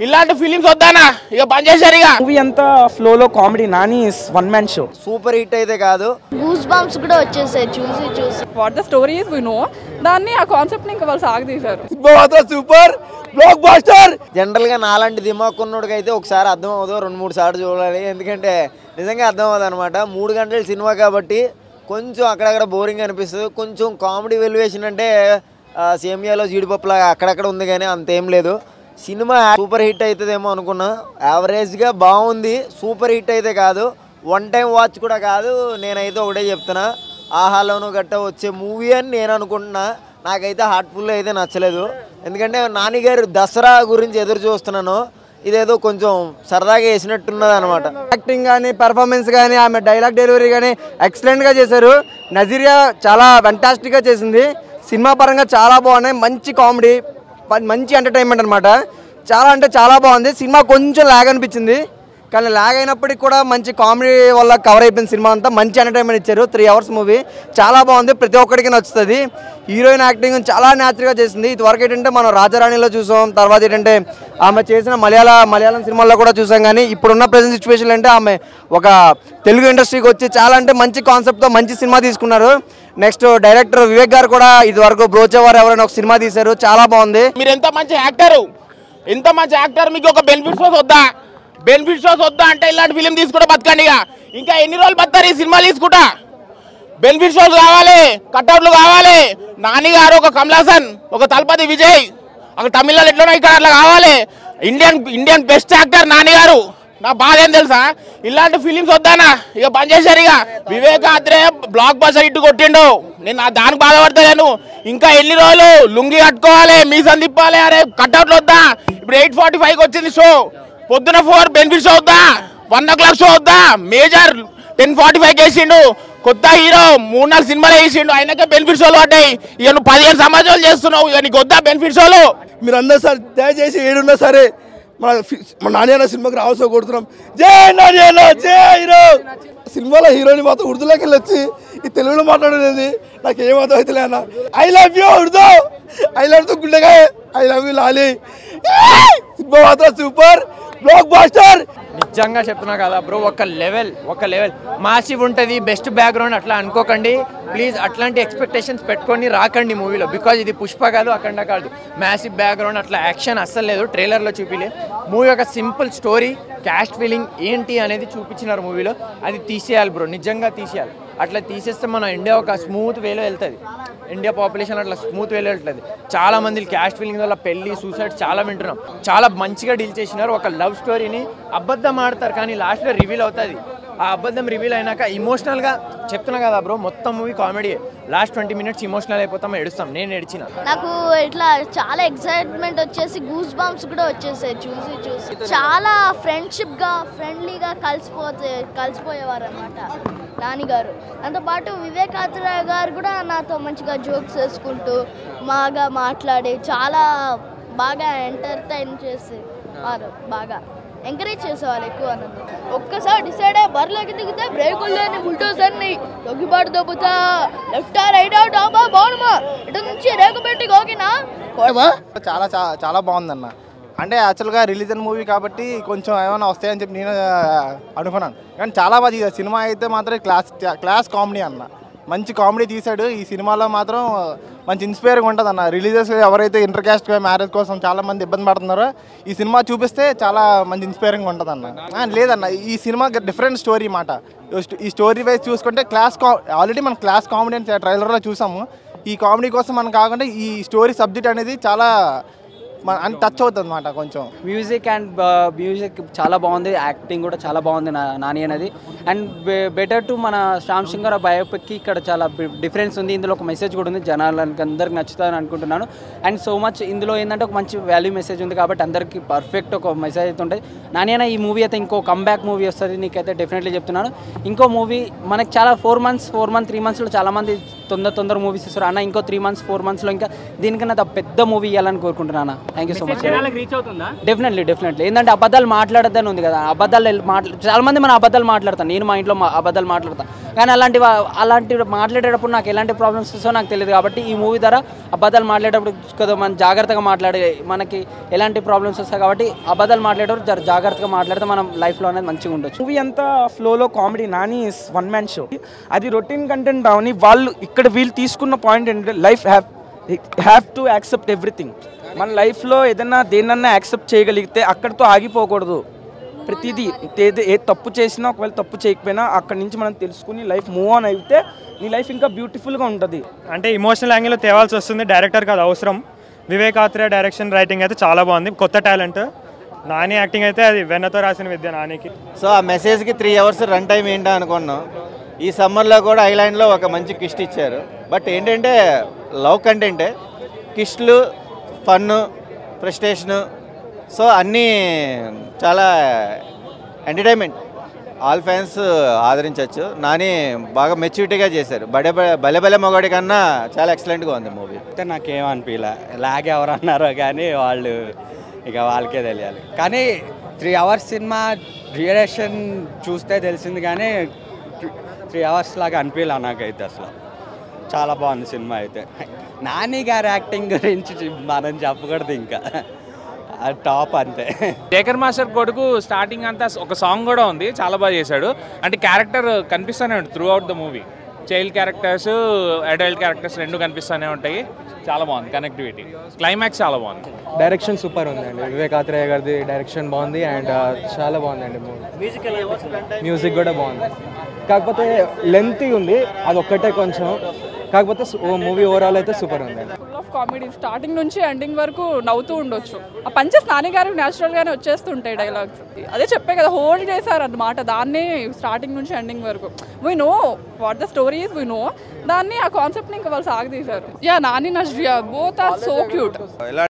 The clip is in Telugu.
ఇలాంటి ఫిలిమ్స్ వద్దానా ఇక బంద్ చేశారు ఇక మూవీ అంతా ఫ్లోలో comedy Nani one man show super hit అయితే కాదు గూస్ బాంబ్స్ కూడా వచ్చేసాయి చూసి చూసి what the story is we know దాన్ని ఆ కాన్సెప్ట్ని ఇంకా వాళ్ళు సాగదీశారు సూపర్ బ్లాక్ బాస్టర్ జనరల్ గా నాలాంటి దిమాక్ ఉన్నోడికి అయితే ఒకసారి అర్థం అవ్వదు రెండు మూడు సార్లు చూడాలి ఎందుకంటే నిజంగా అర్థం అవ్వదు అనమాట మూడు గంటల సినిమా కాబట్టి కొంచెం అక్కడక్కడ బోరింగ్ అనిపిస్తుంది కొంచెం కామెడీ వెల్యువేషన్ అంటే ఆ, సేమియాలో జీడిపప్పులాగా అక్కడక్కడ ఉంది కానీ అంతేం లేదు సినిమా సూపర్ హిట్ అవుతుందేమో అనుకున్నా యావరేజ్గా బాగుంది సూపర్ హిట్ అయితే కాదు వన్ టైం వాచ్ కూడా కాదు నేనైతే ఒకటే చెప్తున్నా ఆహాలోను గట్ట వచ్చే మూవీ అని నేను అనుకుంటున్నా నాకైతే హార్ట్ఫుల్ అయితే నచ్చలేదు ఎందుకంటే నాన్నగారు దసరా గురించి ఎదురు చూస్తున్నాను ఇదేదో కొంచెం సరదాగా వేసినట్టున్నది అనమాట యాక్టింగ్ కానీ పెర్ఫార్మెన్స్ కానీ ఆమె డైలాగ్ డెలివరీ కానీ ఎక్సలెంట్గా చేశారు నజీరియా చాలా ఫెంటాస్టిక్గా చేసింది సినిమా పరంగా చాలా బాగున్నాయి మంచి కామెడీ మంచి ఎంటర్టైన్మెంట్ అనమాట చాలా అంటే చాలా బాగుంది సినిమా కొంచెం లాగ్ అనిపించింది కానీ లాగ్ అయినప్పటికీ కూడా మంచి కామెడీ వల్ల కవర్ అయిపోయింది సినిమా అంతా మంచి ఎంటర్టైన్మెంట్ ఇచ్చారు త్రీ అవర్స్ మూవీ చాలా బాగుంది ప్రతి ఒక్కడికి నచ్చుతుంది హీరోయిన్ యాక్టింగ్ చాలా న్యాచురల్గా చేసింది ఇదివరకు ఏంటంటే మనం రాజారాణిలో చూసాం తర్వాత ఏంటంటే ఆమె చేసిన మలయాళ మలయాళం సినిమాల్లో కూడా చూసాం కానీ ఇప్పుడున్న ప్రజెంట్ సిచ్యువేషన్ అంటే ఆమె ఒక తెలుగు ఇండస్ట్రీకి వచ్చి చాలా అంటే మంచి కాన్సెప్ట్తో మంచి సినిమా తీసుకున్నారు నెక్స్ట్ డైరెక్టర్ వివేక్ గారు కూడా ఇదివరకు బ్రోచేవారు ఎవరైనా ఒక సినిమా తీశారు చాలా బాగుంది మీరు ఎంత మంచి యాక్టర్ ఎంత మంచి యాక్టర్ మీకు ఒక బెనిఫిట్ షోస్ వద్దా బెనిఫిట్ షోస్ వద్దా అంటే ఇలాంటి ఫిలిం తీసుకుంటే బతకండి ఇక ఇంకా ఎన్ని రోజులు బతారు ఈ సినిమా తీసుకుంటా బెనిఫిట్ షోస్ కావాలి కట్అవుట్లు కావాలి నాని గారు ఒక కమలాసన్ ఒక తలపతి విజయ్ ఒక తమిళనాడు ఎట్లనో ఇక్కడ అట్లా కావాలి Indian Indian best actor Nani garu నా బాధ ఏం తెలుసా ఇలాంటి ఫిలిమ్స్ వద్దానా ఇక బంద్ చేశారు ఇక వివేక్ ఆత్రే బ్లాక్ బస్టర్ ఇట్టు కొట్టిండు నేను నా దానికి బాధపడతలేను ఇంకా ఎన్ని రోజులు లుంగి కట్టుకోవాలి మీసం తిప్పాలి అరే కట్అవుట్లు వద్దా ఇప్పుడు ఎయిట్ ఫార్టీ ఫైవ్కి వచ్చింది షో పొద్దున ఫోర్ బెనిఫిట్ షో వద్దా వన్ ఓ క్లాక్ షో వద్దా మేజర్ టెన్ ఫార్టీ ఫైవ్ వేసిండు కొత్త హీరో మూడు నాలుగు సినిమాలు వేసిండు ఆయనకే బెనిఫిట్ షోలు పడ్డాయి ఇక నువ్వు పదిహేను సంవత్సరాలు చేస్తున్నావు ఇక నీకు వద్దా బెనిఫిట్ షోలు మీరు అందరూ సార్ దయచేసి ఏడున్నా సరే మన ఫి- మన నాని అన్న సినిమాకి రావాల్సి కొడుతున్నాం జై నాని అన్న జై హీరో సినిమాలో హీరోని మాత్రం ఉర్దూలోకి వెళ్ళి వచ్చి ఈ తెలుగులో మాట్లాడలేదు నాకు ఏమర్థం అవుతలే అన్న I love you Urdu I love తో గుండెగా ఐ లవ్ యూ లాలి ఏయ్! సినిమా మాత్రం సూపర్ బ్లాక్ బాస్టర్ నిజంగా చెప్తున్నా కదా బ్రో ఒక లెవెల్ ఒక లెవెల్ మాసివ్ ఉంటుంది బెస్ట్ బ్యాక్గ్రౌండ్ అట్లా అనుకోకండి ప్లీజ్ అట్లాంటి ఎక్స్పెక్టేషన్స్ పెట్టుకొని రాకండి మూవీలో బికాజ్ ఇది పుష్ప కాదు అఖండ కాదు మ్యాసివ్ బ్యాక్గ్రౌండ్ అట్లా యాక్షన్ అస్సలు లేదు ట్రైలర్లో చూపిలే మూవీ ఒక సింపుల్ స్టోరీ క్యాస్ట్ ఫీలింగ్ ఏంటి అనేది చూపించినారు మూవీలో అది తీసేయాలి బ్రో నిజంగా తీసేయాలి అట్లా తీసేస్తే మన ఇండియా ఒక స్మూత్ వేలో వెళ్తుంది ఇండియా పాపులేషన్ అట్లా స్మూత్ వేలో వెళ్తుంది చాలా మంది క్యాస్ట్ ఫీలింగ్ వల్ల పెళ్లి సూసైడ్ చాలా వింటున్నాం చాలా మంచిగా డీల్ చేసినారు ఒక లవ్ స్టోరీని అబద్ధం ఆడతారు కానీ లాస్ట్లో రివీల్ అవుతుంది ఆ అబద్ధం రివీల్ అయినాక ఇమోషనల్గా చెప్తున్నా కదా బ్రో మొత్తం movie comedy last twenty minutes emotional అయిపోతాం ఏడుస్తాం నేను ఏడిచిన నాకు ఇట్లా చాలా ఎక్సైట్మెంట్ వచ్చేసి గూస్ బాంబ్స్ కూడా వచ్చేసాయి చూసి చూసి చాలా ఫ్రెండ్షిప్ గా ఫ్రెండ్లీగా కలిసిపోతే కలిసిపోయేవారు అనమాట నానిగారు దాంతోపాటు వివేకాత్ర గారు కూడా నాతో మంచిగా జోక్స్ వేసుకుంటూ బాగా మాట్లాడి చాలా బాగా ఎంటర్టైన్ చేసి వారు బాగా ఎంకరేజ్ చేసేవాళ్ళు ఎక్కువ నన్ను ఒక్కసారి డిసైడ్ అయ్యి బరిలోకి దిగితే బ్రేకులు లేని బుల్టోసర్ని తొగ్గిపాటు దొబ్బుతా లెఫ్ట్ రైట్ అవుట్ ఆబా బాగుమా ఇటు నుంచి రేకు పెట్టి గోకినా చాలా చా- చాలా బాగుందన్న అంటే యాక్చువల్గా రిలీజన్ మూవీ కాబట్టి కొంచెం ఏమైనా వస్తాయని చెప్పి నేను ఆ, అనుకున్నాను కానీ చాలా బాగా తీశాడు సినిమా అయితే మాత్రం క్లాస్ క్లాస్ కామెడీ అన్న మంచి కామెడీ తీశాడు ఈ సినిమాలో మాత్రం మంచి ఇన్స్పైరింగ్ ఉంటుంది అన్న రిలీజెస్ ఎవరైతే ఇంటర్ క్యాస్ట్ మ్యారేజ్ కోసం చాలా మంది ఇబ్బంది పడుతున్నారో ఈ సినిమా చూపిస్తే చాలా మంచి ఇన్స్పైరింగ్ ఉంటుంది అన్న లేదన్న ఈ సినిమా డిఫరెంట్ స్టోరీ మాట ఈ స్టోరీ వైజ్ చూసుకుంటే క్లాస్ కా ఆల్రెడీ మనం క్లాస్ కామెడీ అని ట్రైలర్లో చూసాము ఈ కామెడీ కోసం మనం కాకుండా ఈ స్టోరీ సబ్జెక్ట్ అనేది చాలా మన అని టచ్ అవుతుంది అనమాట కొంచెం మ్యూజిక్ అండ్ మ్యూజిక్ చాలా బాగుంది యాక్టింగ్ కూడా చాలా బాగుంది నా- నాని అనేది అండ్ బెటర్ టు మన శ్యామ్ సింగర్ బయోపిక్కి ఇక్కడ చాలా డిఫరెన్స్ ఉంది ఇందులో ఒక మెసేజ్ కూడా ఉంది జనాలకి అందరికి నచ్చుతుందని అనుకుంటున్నాను అండ్ సో మచ్ ఇందులో ఏంటంటే ఒక మంచి వాల్యూ మెసేజ్ ఉంది కాబట్టి అందరికీ పర్ఫెక్ట్ ఒక మెసేజ్ అయితే ఉంటుంది నాని అయినా ఈ మూవీ అయితే ఇంకో కమ్బ్యాక్ మూవీ వస్తుంది నీకైతే డెఫినెట్లీ చెప్తున్నాను ఇంకో మూవీ మనకి చాలా four months four month three మంత్స్లో చాలా మంది తొందర తొందర మూవీస్ ఇస్తారు అన్న ఇంకో త్రీ మంత్స్ ఫోర్ మంత్స్లో ఇంకా దీనికన్నా పెద్ద మూవీ ఇవ్వాలని కోరుకుంటున్నాను థ్యాంక్ యూ సో మచ్ జనాలకు రీచ్ అవుతుందా డెఫినెట్లీ డెఫినెట్లీ ఏంటంటే అబద్ధాలు మాట్లాడొద్దని ఉంది కదా అబద్ధాలు ఎల్- మాట్లా చాలా మంది మన అబద్ధాలు మాట్లాడతాను నేను మా ఇంట్లో మా అబద్ధాలు మాట్లాడతాను కానీ అలాంటి వా- అలాంటి మాట్లాడేటప్పుడు నాకు ఎలాంటి ప్రాబ్లమ్స్ వస్తాయో నాకు తెలియదు కాబట్టి ఈ మూవీ ద్వారా అబద్ధాలు మాట్లాడేటప్పుడు కదా మనం జాగ్రత్తగా మాట్లాడే మనకి ఎలాంటి ప్రాబ్లమ్స్ వస్తాయి కాబట్టి అబద్ధాలు మాట్లాడేటప్పుడు జర జాగ్రత్తగా మాట్లాడితే మనం లైఫ్లో అనేది మంచిగా ఉండొచ్చు మూవీ అంతా ఫ్లోలో comedy Nani is one man show అది రొటీన్ కంటెంట్ అవని వాళ్ళు ఇక్కడ వీళ్ళు తీసుకున్న పాయింట్ ఏంటంటే life have have to accept everything మన లైఫ్లో ఏదైనా దేన్నన్నా యాక్సెప్ట్ చేయగలిగితే అక్కడితో ఆగిపోకూడదు ప్రతిదీ ఏది ఏ తప్పు చేసినా ఒకవేళ తప్పు చేయకపోయినా అక్కడి నుంచి మనం తెలుసుకుని లైఫ్ మూవ్ ఆన్ అయితే నీ లైఫ్ ఇంకా బ్యూటిఫుల్గా ఉంటుంది అంటే ఇమోషనల్ యాంగిల్ తేవాల్సి వస్తుంది డైరెక్టర్కి అది అవసరం వివేక్ ఆత్రేయ డైరెక్షన్ రైటింగ్ అయితే చాలా బాగుంది కొత్త టాలెంట్ నాని యాక్టింగ్ అయితే అది వెన్నతో రాసిన విద్య నానికి సో ఆ మెసేజ్కి త్రీ అవర్స్ రన్ టైం ఏంటా అనుకున్నాం ఈ సమ్మర్లో కూడా ఐలాండ్లో ఒక మంచి కిస్ట్ ఇచ్చారు బట్ ఏంటంటే లవ్ కంటెంటే కిస్ట్లు ఫన్ను ప్రెస్టేషను సో అన్నీ చాలా ఎంటర్టైన్మెంట్ ఆల్ ఫ్యాన్స్ ఆదరించవచ్చు నాని బాగా మెచ్యూరిటీగా చేశారు బడే బలే బలే మొగాడి కన్నా చాలా ఎక్సలెంట్గా ఉంది మూవీ అయితే నాకేం అనిపించలే లాగ్ ఎవరు అన్నారో కానీ వాళ్ళు ఇక వాళ్ళకే తెలియాలి కానీ త్రీ అవర్స్ సినిమా డ్యూరేషన్ చూస్తే తెలిసింది కానీ త్రీ అవర్స్ లాగా అనిపించలే నాకైతే అసలు చాలా బాగుంది సినిమా అయితే నాని గారి యాక్టింగ్ గురించి మనం చెప్పకూడదు ఇంకా అది టాప్ అంతే శేఖర్ మాస్టర్ కొడుకు స్టార్టింగ్ అంతా ఒక సాంగ్ కూడా ఉంది చాలా బాగా చేశాడు అంటే క్యారెక్టర్ కనిపిస్తూనే ఉంటుంది throughout the movie child characters adult characters రెండు కనిపిస్తూనే ఉంటాయి చాలా బాగుంది కనెక్టివిటీ క్లైమాక్స్ చాలా బాగుంది డైరెక్షన్ సూపర్ ఉందండి వివేక్ ఆత్రేయ గారిది డైరెక్షన్ బాగుంది అండ్ చాలా బాగుందండి మూవీ మ్యూజిక్ కూడా బాగుంది కాకపోతే లెంతీ ఉంది అది ఒక్కటే కొంచెం కాకపోతే మూవీ ఓవరాల్ అయితే సూపర్ ఉందండి ఫుల్ ఆఫ్ కామెడీ స్టార్టింగ్ నుంచి ఎండింగ్ వరకు నవ్వుతూ ఉండొచ్చు ఆ పంచెస్ నాని గారికి న్యాచురల్ గానే వచ్చేస్తుంటాయి డైలాగ్స్ అదే చెప్పే కదా హోల్డ్ చేశారు అన్నమాట దాన్ని స్టార్టింగ్ నుంచి ఎండింగ్ వరకు we know what the stories we know దాన్ని ఆ కాన్సెప్ట్ని ఇంకా వాళ్ళు సాగదీశారు yeah Nani Nazriya both are so cute